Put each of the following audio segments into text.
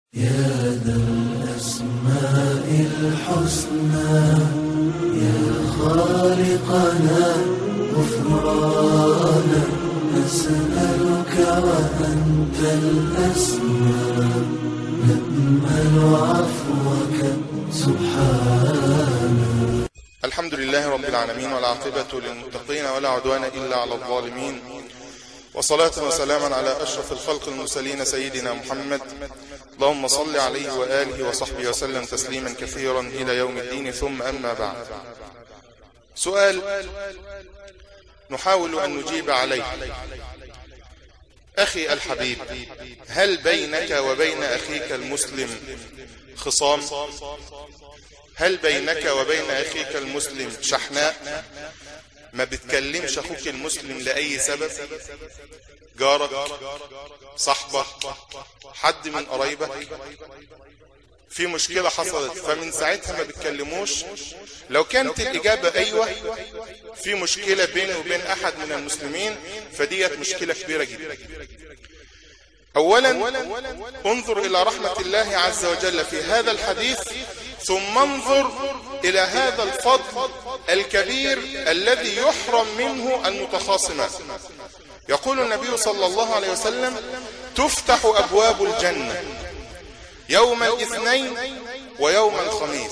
يا ذا الأسماء الحسنى يا خالقنا غفرانا نسألك وأنت الأسمى نأمل عفوك سبحانك الحمد لله رب العالمين والعاقبة للمتقين ولا عدوان إلا على الظالمين وصلاة وسلاما على أشرف الخلق المرسلين سيدنا محمد اللهم صل عليه وآله وصحبه وسلم تسليما كثيرا إلى يوم الدين ثم أما بعد سؤال نحاول أن نجيب عليه أخي الحبيب هل بينك وبين أخيك المسلم خصام هل بينك وبين أخيك المسلم شحناء ما بتكلمش أخوك المسلم لأي سبب جارك صاحبك حد من قرايبك في مشكلة حصلت فمن ساعتها ما بتكلموش لو كانت الإجابة أيوة في مشكلة بيني وبين أحد من المسلمين فديت مشكلة كبيرة جدا أولا انظر إلى رحمة الله عز وجل في هذا الحديث ثم انظر إلى هذا الفضل الكبير الذي يحرم منه المتخاصمان يقول النبي صلى الله عليه وسلم تفتح أبواب الجنة يوم الاثنين ويوم الخميس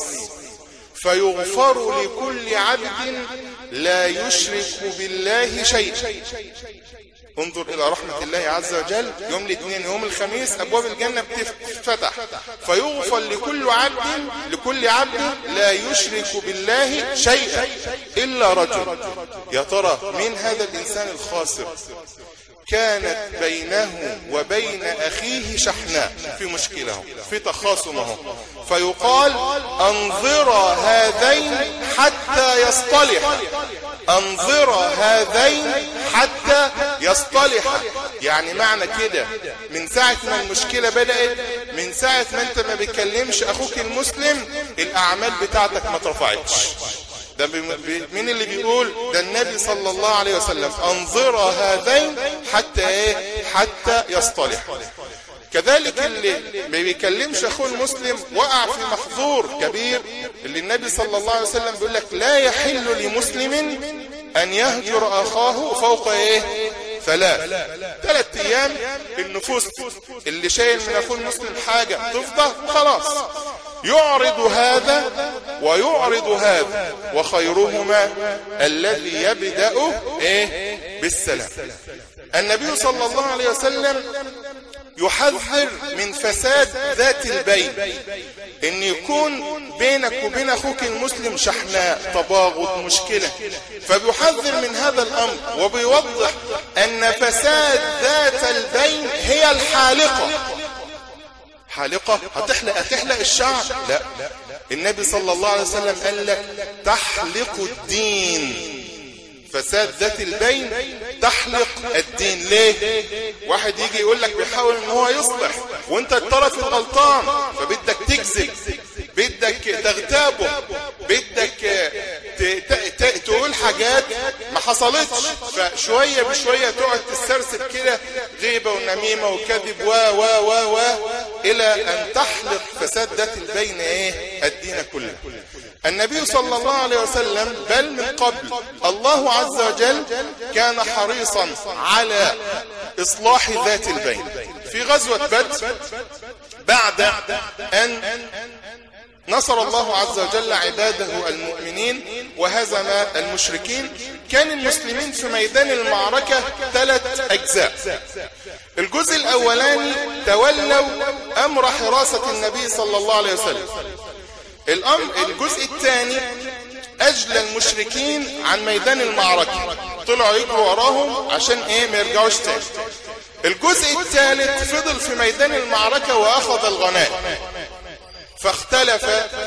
فيغفر لكل عبد لا يشرك بالله شيئا انظر الى رحمة الله عز وجل يوم الاثنين يوم الخميس ابواب الجنة بتفتح فيغفر لكل عبد لكل عبد لا يشرك بالله شيئا الا رجل يا ترى من هذا الانسان الخاسر كانت بينه وبين أخيه شحناء في مشكلة في تخاصمه فيقال انظر هذين حتى يصطلح انظر هذين حتى يصطلح يعني معنى كده من ساعة ما المشكلة بدأت من ساعة ما انت ما بتكلمش اخوك المسلم الاعمال بتاعتك ما ترفعتش ده مين اللي بيقول ده النبي صلى الله عليه وسلم انظر هذين حتى ايه حتى يصطلح كذلك اللي ما بيكلمش اخوه المسلم وقع في محظور كبير اللي النبي صلى الله عليه وسلم بيقول لك لا يحل لمسلم ان يهجر اخاه فوق ايه ثلاث ثلاث ايام النفوس اللي شايل من اخوه المسلم حاجة تفضى خلاص يعرض هذا ويعرض هذا وخيرهما الذي يبدأ ايه بالسلام النبي صلى الله عليه وسلم يحذر من فساد ذات البين ان يكون بينك وبين اخوك المسلم شحناء تباغض مشكلة فبيحذر من هذا الامر وبيوضح ان فساد ذات البين هي الحالقة حالقة هتحلق هتحلق الشعر لا النبي صلى الله عليه وسلم قال لك تحلق الدين فساد ذات البين تحلق الدين ليه واحد يجي يقول لك بيحاول ان هو يصلح وانت الطرف الغلطان فبدك تكذب بدك تغتابه بدك تقول حاجات ما حصلتش فشوية بشوية تقعد تسترسل كده غيبة ونميمة وكذب و و و و الى ان تحلق فساد ذات البين ايه الدين كله النبي صلى الله عليه وسلم بل من قبل الله عز وجل كان حريصا على إصلاح ذات البين في غزوة بدر بعد أن نصر الله عز وجل عباده المؤمنين وهزم المشركين كان المسلمين في ميدان المعركة ثلاث أجزاء الجزء الأولاني تولوا أمر حراسة النبي صلى الله عليه وسلم الأمر الجزء الثاني أجل المشركين عن ميدان المعركة طلعوا يجروا وراهم عشان ايه ما يرجعوش تاني الجزء الثالث فضل في ميدان المعركة وأخذ الغنائم فاختلف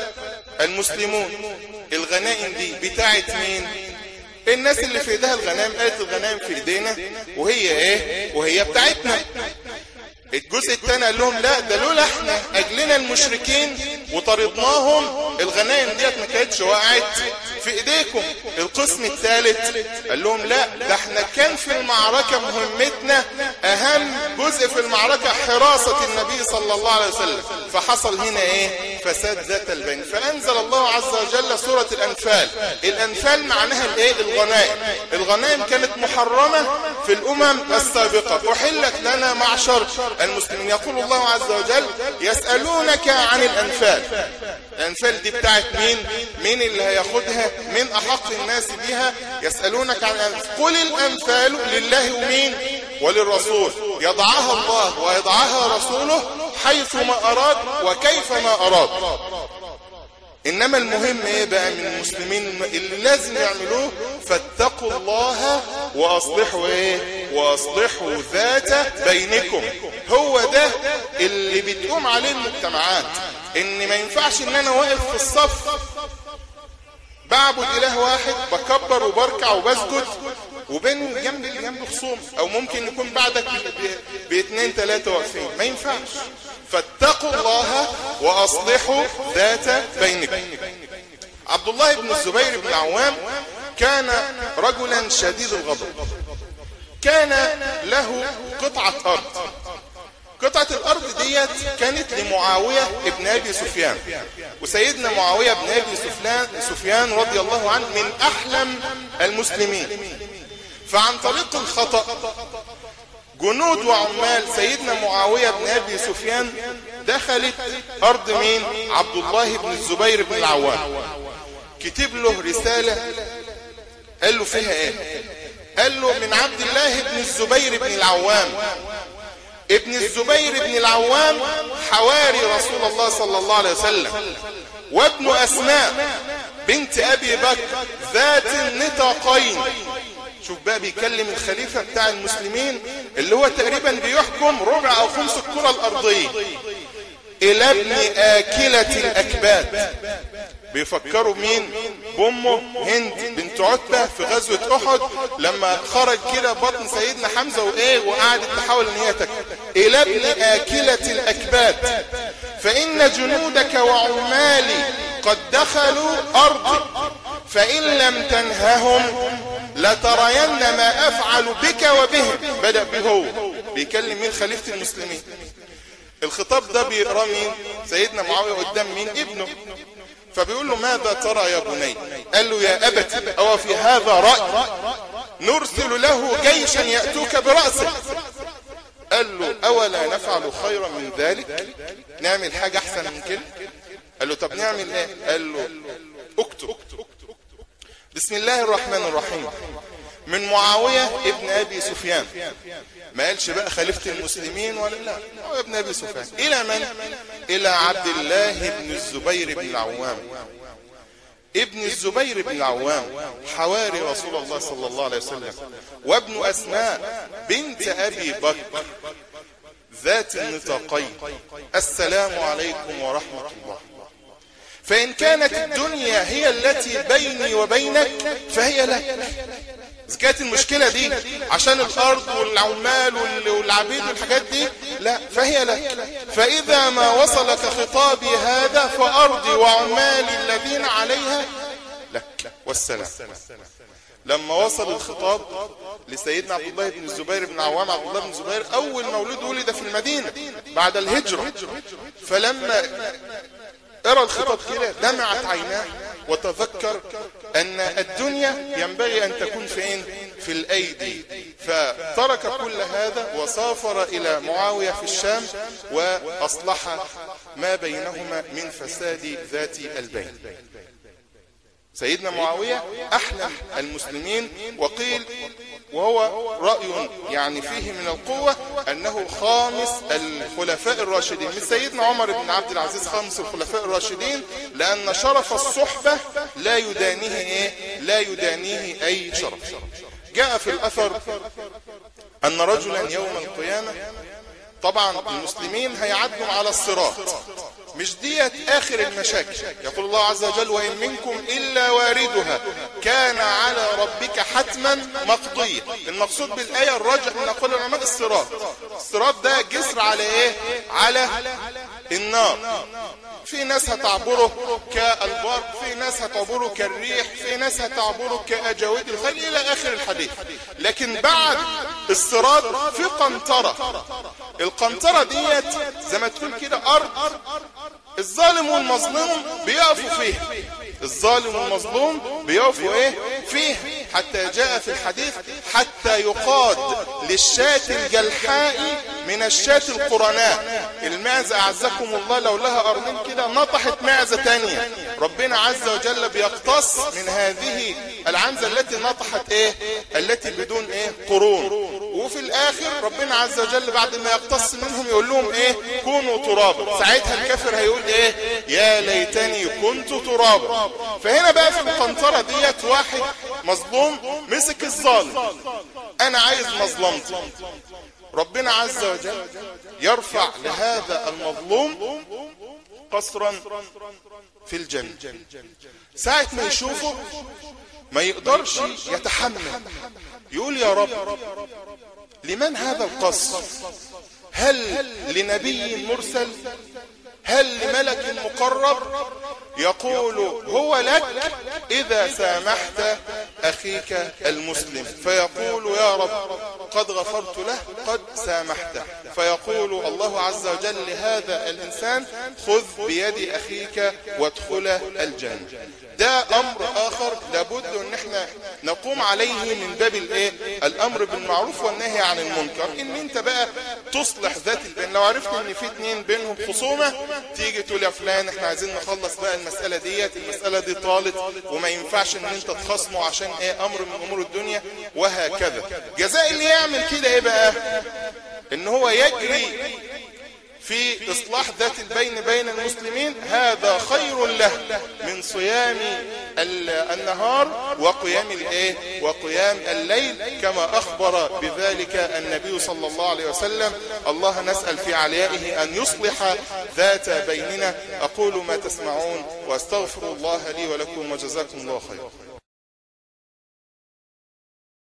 المسلمون الغنائم دي بتاعت مين الناس اللي في ايدها الغنائم قالت الغنائم في ايدينا وهي ايه وهي بتاعتنا الجزء الثاني قال لهم لا ده لولا احنا اجلنا المشركين وطردناهم الغنائم ديت ما كانتش وقعت في ايديكم القسم الثالث قال لهم لا ده احنا كان في المعركة مهمتنا اهم جزء في المعركة حراسة النبي صلى الله عليه وسلم فحصل هنا ايه فساد ذات البين فانزل الله عز وجل سورة الانفال الانفال معناها الايه الغنائم الغنائم كانت محرمة في الامم السابقة احلت لنا معشر المسلمين يقول الله عز وجل يسألونك عن الانفال الانفال دي بتاعت مين مين اللي هياخدها من احق الناس بها يسألونك عن الانفال قل الانفال لله ومين وللرسول يضعها الله ويضعها رسوله حيث ما أراد وكيف ما أراد إنما المهم إيه بقى من المسلمين اللي لازم يعملوه فاتقوا الله وأصلحوا إيه وأصلحوا ذات بينكم هو ده اللي بتقوم عليه المجتمعات إن ما ينفعش إن أنا واقف في الصف بعبد إله واحد بكبر وبركع وبسجد وبين جنب اللي جنب خصوم او ممكن يكون بعدك باثنين ثلاثة واقفين ما ينفعش فاتقوا الله واصلحوا ذات بينكم عبد الله بن الزبير بن عوام كان رجلا شديد الغضب كان له قطعة ارض قطعة الارض ديت كانت لمعاوية ابن ابي سفيان وسيدنا معاوية ابن ابي سفيان, سفيان رضي الله عنه من احلم المسلمين فعن طريق الخطأ جنود وعمال سيدنا معاوية بن أبي سفيان دخلت أرض مين عبد الله بن الزبير بن العوام كتب له رسالة قال له فيها ايه قال له من عبد الله بن الزبير بن العوام ابن الزبير بن العوام حواري رسول الله صلى الله عليه وسلم وابن أسماء بنت أبي بكر ذات النطاقين شوف بقى بيكلم الخليفة بتاع المسلمين اللي هو تقريبا بيحكم ربع او خمس الكرة الارضية الى ابن اكلة الاكباد بيفكروا مين بامه هند بنت عتبة في غزوة احد لما خرج كده بطن سيدنا حمزة وايه وقعدت تحاول ان هي تكبر الى ابن اكلة الاكباد فان جنودك وعمالي قد دخلوا ارضي فان لم تنههم لترين ما افعل بك وبهم بدأ به هو بيكلم مين خليفة المسلمين الخطاب ده بيقرا مين سيدنا معاوية قدام مين ابنه فبيقول له ماذا ترى يا بني قال له يا أبت أو في هذا رأي نرسل له جيشا يأتوك برأسه قال له أولا نفعل خيرا من ذلك نعمل حاجة أحسن من كده قال له طب نعمل ايه قال له اكتب بسم الله الرحمن الرحيم من معاوية ابن ابي سفيان ما قالش بقى خليفة المسلمين ولا لا هو ابن ابي سفيان الى من الى عبد الله بن الزبير بن العوام ابن الزبير بن العوام حواري رسول الله صلى الله عليه وسلم وابن اسماء بنت ابي بكر ذات النطاقين السلام عليكم ورحمة الله فإن كانت الدنيا هي التي بيني وبينك فهي لك إذا كانت المشكلة دي عشان الأرض والعمال والعبيد والحاجات دي لا فهي لك فإذا ما وصلك خطابي هذا فأرضي وعمالي الذين عليها لك والسلام لما وصل الخطاب لسيدنا عبد الله بن الزبير بن عوام عبد الله بن الزبير أول مولود ولد في المدينة بعد الهجرة فلما ارى الخطاب كده دمعت عيناه وتذكر ان الدنيا ينبغي ان تكون فين في الايدي فترك كل هذا وسافر الى معاوية في الشام واصلح ما بينهما من فساد ذات البين سيدنا معاوية احلم المسلمين وقيل وهو رأي يعني فيه من القوة أنه خامس الخلفاء الراشدين من سيدنا عمر بن عبد العزيز خامس الخلفاء الراشدين لأن شرف الصحبة لا يدانيه إيه؟ لا يدانيه أي شرف جاء في الأثر أن رجلا يوم القيامة طبعا المسلمين هيعدوا على الصراط مش ديت اخر المشاكل يقول الله عز وجل وان منكم الا واردها كان على ربك حتما مقضيا المقصود بالايه الراجح من اقوال العلماء الصراط الصراط ده جسر على ايه على النار في ناس هتعبره كالبرق في ناس هتعبره كالريح في ناس هتعبره كأجاويد الخيل إلى آخر الحديث لكن بعد الصراط في قنطرة القنطرة ديت زي ما تقول كده أرض الظالم والمظلوم بيقفوا فيها الظالم والمظلوم بيقفوا ايه فيه حتى جاء في الحديث حتى يقاد للشاة الجلحاء من الشاة القرناء المعزة أعزكم الله لو لها أرضين كده نطحت معزة تانية ربنا عز وجل بيقتص من هذه العنزة التي نطحت ايه التي بدون ايه قرون وفي الاخر ربنا عز وجل بعد ما يقتص منهم يقول لهم ايه كونوا ترابا ساعتها الكافر هيقول ايه يا ليتني كنت ترابا فهنا بقى في القنطرة ديت واحد مظلوم مسك الظالم انا عايز مظلمتي ربنا عز وجل يرفع لهذا المظلوم قصرا في الجنة ساعة ما يشوفه ما يقدرش يتحمل يقول يا رب لمن هذا القصر هل لنبي مرسل هل لملك مقرب يقول هو لك إذا سامحت أخيك المسلم فيقول يا رب قد غفرت له قد سامحته فيقول الله عز وجل لهذا الإنسان خذ بيد أخيك وادخل الجنة ده أمر آخر لابد أن احنا نقوم عليه من باب الايه الأمر بالمعروف والنهي عن المنكر إن أنت بقى تصلح ذات البين لو عرفت أن في اتنين بينهم خصومة تيجي تقول يا فلان احنا عايزين نخلص بقى المسألة ديت المسألة دي طالت وما ينفعش ان انت تخصمه عشان ايه امر من امور الدنيا وهكذا جزاء اللي يعمل كده ايه بقى ان هو يجري في إصلاح ذات البين بين المسلمين هذا خير له من صيام النهار وقيام الايه وقيام الليل كما أخبر بذلك النبي صلى الله عليه وسلم الله نسأل في عليائه أن يصلح ذات بيننا أقول ما تسمعون واستغفر الله لي ولكم وجزاكم الله خيرا